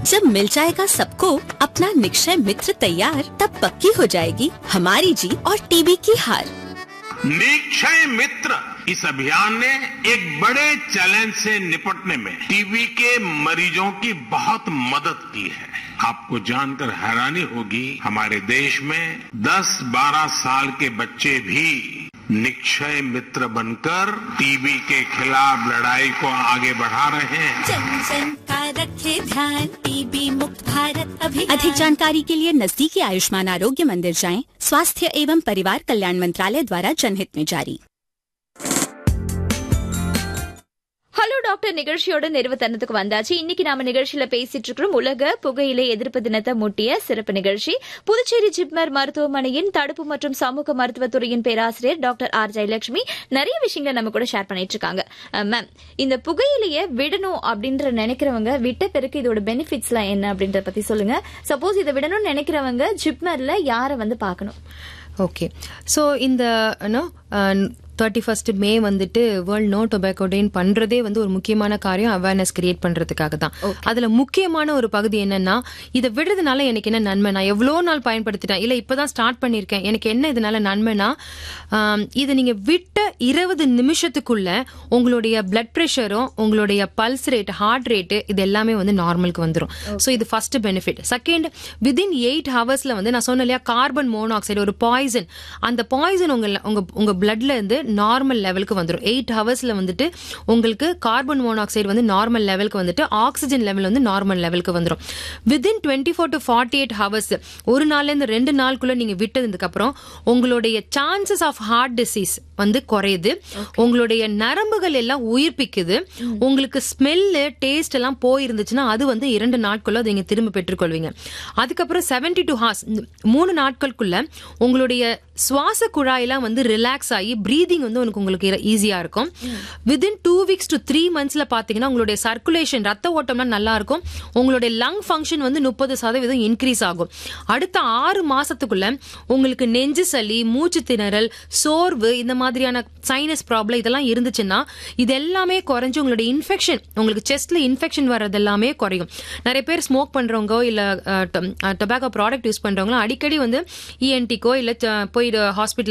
जब मिल जाएगा सबको अपना निक्षय मित्र तैयार तब पक्की हो जाएगी हमारी जीत और टीबी की हार निक्षय मित्र इस अभियान ने एक बड़े चैलेंज से निपटने में टीबी के मरीजों की बहुत मदद की है आपको जानकर हैरानी होगी हमारे देश में 10-12 साल के बच्चे भी निक्षय मित्र बनकर टीबी के खिलाफ लड़ाई को आगे बढ़ा रहे हैं जन जन का रखे ध्यान टीबी मुक्त भारत अभियान अधिक जानकारी के लिए नजदीकी आयुष्मान आरोग्य मंदिर जाएं स्वास्थ्य एवं परिवार कल्याण मंत्रालय द्वारा जनहित में जारी ஹலோ டாக்டர் நிகழ்ச்சியோட நிறைவு தருணத்துக்கு வந்தாச்சு இன்னைக்கு நாம நிகழ்ச்சியில பேசிட்டு இருக்கிறோம் உலக புகையிலை எதிர்ப்பு தினத்தை முட்டிய சிறப்பு நிகழ்ச்சி புதுச்சேரி ஜிப்மர் மருத்துவமனையின் தடுப்பு மற்றும் சமூக மருத்துவத்துறையின் பேராசிரியர் டாக்டர் ஆர் ஜெயலட்சுமி நிறைய விஷயங்களை நம்ம கூட ஷேர் பண்ணிட்டு இருக்காங்க மேம் இந்த புகையிலைய விடணும் அப்படின்ற நினைக்கிறவங்க விட்ட பிறகு இதோட பெனிஃபிட்ஸ் எல்லாம் என்ன அப்படின்றத பத்தி சொல்லுங்க சப்போஸ் இதை விடணும்னு நினைக்கிறவங்க ஜிப்மர்ல யாரை வந்து பார்க்கணும் ஓகே ஸோ இந்த தேர்ட்டி ஃபர்ஸ்ட் மே வந்துட்டு வேர்ல்ட் நோ டொபாக்கோ டேன் பண்றதே வந்து ஒரு முக்கியமான காரியம் அவேர்னஸ் கிரியேட் பண்றதுக்காக தான் அதுல முக்கியமான ஒரு பகுதி என்னன்னா இதை விடுறதுனால எனக்கு என்ன நன்மை நான் எவ்வளோ நாள் பயன்படுத்திட்டேன் இல்ல இப்பதான் ஸ்டார்ட் பண்ணிருக்கேன் எனக்கு என்ன இதனால நன்மைனா ஆம், இதை நீங்க விட்ட இருபது நிமிஷத்துக்குள்ள உங்களுடைய பிளட் ப்ரெஷரும் உங்களுடைய பல்ஸ் ரேட் ஹார்ட் ரேட்டு இது எல்லாமே வந்து நார்மலுக்கு வந்துடும் ஸோ இது first benefit second within eight ஹவர்ஸ்ல வந்து நான் சொன்னேன் இல்லையா கார்பன் மோனாக்சைடு ஒரு பாய்சன் அந்த பாய்சன் உங்க உங்க உங்க பிளட்ல இருந்து நார்மல் லெவலுக்கு வந்துடும் எயிட் ஹவர்ஸ்ல வந்துட்டு உங்களுக்கு கார்பன் மோனாக்சைடு வந்து நார்மல் லெவலுக்கு வந்துட்டு ஆக்சிஜன் லெவல் வந்து நார்மல் லெவலுக்கு வந்துடும் within twenty four to forty eight hours ஒரு நாள்ல இருந்து ரெண்டு நாளுக்குள்ள நீங்க விட்டதுக்கு அப்புறம் உங்களுடைய சான்சஸ் ஆஃப் ஹார்ட் டிசீஸ் வந்து குறையுது உங்களுடைய நரம்புகள் எல்லாம் உயிர்ப்பிக்குது உங்களுக்கு ஸ்மெல்லு டேஸ்ட் எல்லாம் போயிருந்துச்சுன்னா அது வந்து இரண்டு நாட்குள்ள அதை நீங்க திரும்ப பெற்றுக்கொள்வீங்க அதுக்கப்புறம் செவன்டி டூ ஹார்ஸ் மூணு நாட்களுக்குள்ள உங்களுடைய சுவாச குழாயெல்லாம் வந்து ரிலாக்ஸ் ஆகி பிரீதிங் வந்து உனக்கு உங்களுக்கு ஈஸியா இருக்கும் within two weeks to three மந்த்ஸ்ல பாத்தீங்கன்னா உங்களுடைய சர்க்குலேஷன் ரத்த ஓட்டம்லாம் நல்லா இருக்கும் உங்களுடைய லங் ஃபங்க்ஷன் வந்து முப்பது சதவீதம் இன்க்ரீஸ் ஆகும் அடுத்த ஆறு மாசத்துக்குள்ள உங்களுக்கு நெஞ்சு சளி மூச்சு திணறல் சோர்வு இந்த மாதிரியான சைனஸ் ப்ராப்ளம் இதெல்லாம் இருந்துச்சுன்னா இது எல்லாமே குறைஞ்சு உங்களுடைய இன்ஃபெக்ஷன் உங்களுக்கு செஸ்ட்ல இன்ஃபெக்ஷன் வர்றது எல்லாமே குறையும் நிறைய பேர் ஸ்மோக் பண்றவங்க இல்ல டொபாக்கோ ப்ராடக்ட் யூஸ் பண்றவங்க அடிக்கடி வந்து இஎன்டிக்கோ இல்ல த- போய் ஹாஸ்பிட்டல்